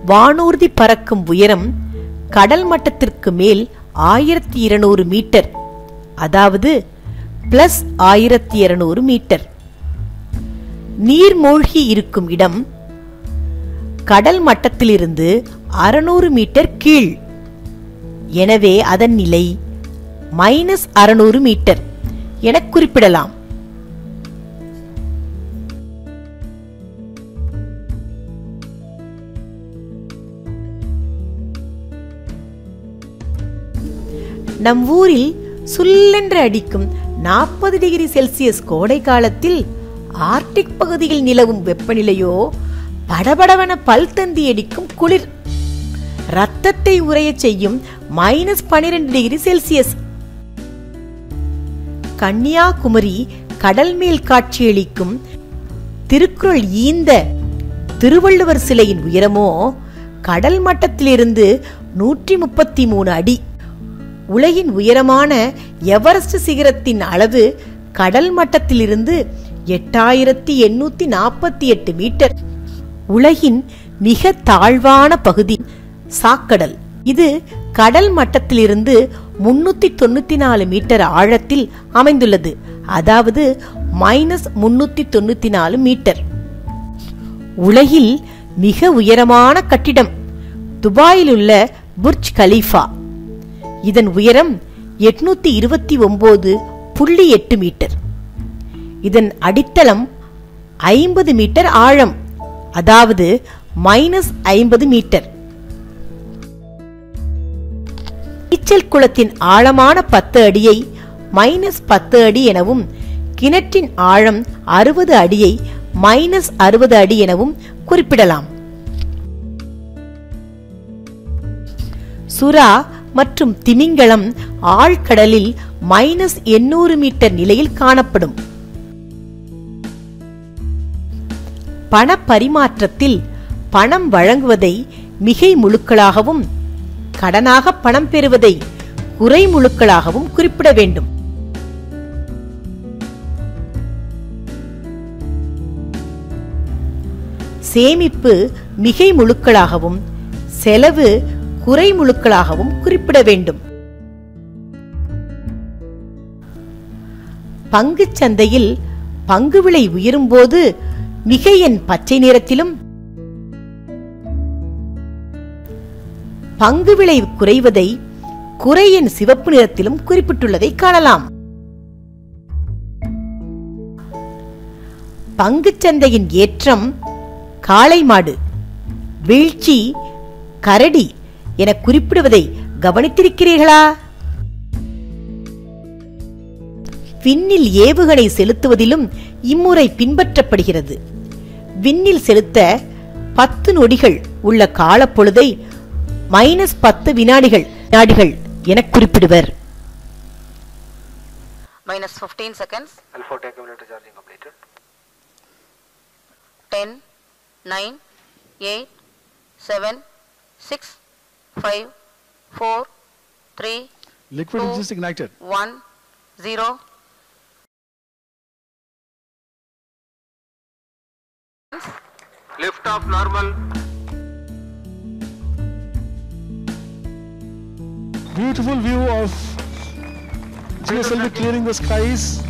வானூர்தி பறக்கும் உயரம் கடல் மட்டத்திற்கு மேல் ஆயிரத்தி இருநூறு மீட்டர் அதாவது பிளஸ் ஆயிரத்தி இருநூறு மீட்டர் நீர் மூழ்கி இருக்கும் இடம் கடல் மட்டத்திலிருந்து அறுநூறு மீட்டர் கீழ் எனவே அதன் நிலை மைனஸ் அறுநூறு மீட்டர் என குறிப்பிடலாம் நம் ஊரில் சுல்லென்று அடிக்கும் நாற்பது டிகிரி செல்சியஸ் கோடை காலத்தில் ஆர்டிக் பகுதியில் நிலவும் வெப்பநிலையோ படபடவென பல் தந்தி அடிக்கும் குளிர் ரத்தத்தை உறையச் செய்யும் மைனஸ் பனிரெண்டு டிகிரி செல்சியஸ் கன்னியாகுமரி கடல் மேல் காட்சியளிக்கும் திருக்குறள் ஈந்த திருவள்ளுவர் சிலையின் உயரமோ கடல் மட்டத்திலிருந்து நூற்றி முப்பத்தி மூணு அடி உலகின் உயரமான எவரெஸ்ட் சிகரத்தின் அளவு கடல் மட்டத்திலிருந்து எட்டாயிரத்தி எண்ணூத்தி நாற்பத்தி எட்டு மீட்டர் உலகின் மிக தாழ்வான பகுதி சாக்கடல் இது கடல் மட்டத்திலிருந்து முன்னூத்தி தொண்ணூத்தி நாலு மீட்டர் ஆழத்தில் அமைந்துள்ளது அதாவது மைனஸ் முன்னூத்தி தொண்ணூத்தி நாலு மீட்டர் உலகில் மிக உயரமான கட்டிடம் துபாயில் உள்ள புர்ஜ் கலீஃபா இதன் உயரம் எட்நூத்தி இருபத்தி ஒன்பது புள்ளி எட்டு மீட்டர் இதன் அடித்தளம் ஐம்பது மீட்டர் ஆழம் அதாவது மைனஸ் ஐம்பது மீட்டர் நீச்சல் குளத்தின் ஆழமான பத்து அடியை மைனஸ் பத்து அடி எனவும் கிணற்றின் ஆழம் அறுபது அடியை மைனஸ் அறுபது அடி எனவும் குறிப்பிடலாம் சுறா மற்றும் திமிங்கலம் ஆழ்கடலில் மைனஸ் எண்ணூறு மீட்டர் நிலையில் காணப்படும் பண பரிமாற்றத்தில் பணம் வழங்குவதை மிகை முழுக்களாகவும் கடனாக பணம் பெறுவதை குறை முழுக்களாகவும் குறிப்பிட வேண்டும் சேமிப்பு மிகை முழுக்களாகவும் செலவு குறை முழுக்களாகவும் குறிப்பிட வேண்டும் பங்குச் சந்தையில் பங்கு விலை உயரும்போது மிகை எண் பச்சை நிறத்திலும் பங்கு விலை குறைவதை குறை எண் சிவப்பு நிறத்திலும் குறிப்பிட்டுள்ளதை காணலாம் பங்குச் சந்தையின் ஏற்றம் காளை மாடு வீழ்ச்சி கரடி என குறிப்பிடுவதை கவனித்திருக்கிறீர்களா விண்ணில் ஏவுகணை செலுத்துவதிலும் இம்முறை பின்பற்றப்படுகிறது விண்ணில் செலுத்த பத்து நொடிகள் உள்ள காலப்பொழுதை மைனஸ் பத்து வினாடிகள் வினாடிகள் என குறிப்பிடுவர் minus 15 seconds, Alpha accumulator charging completed. 10, 9, 8, 7, 6, 5, 4, 3, Liquid Two. is just ignited. 1, 0. Lift off normal. Beautiful view of GSLV clearing the skies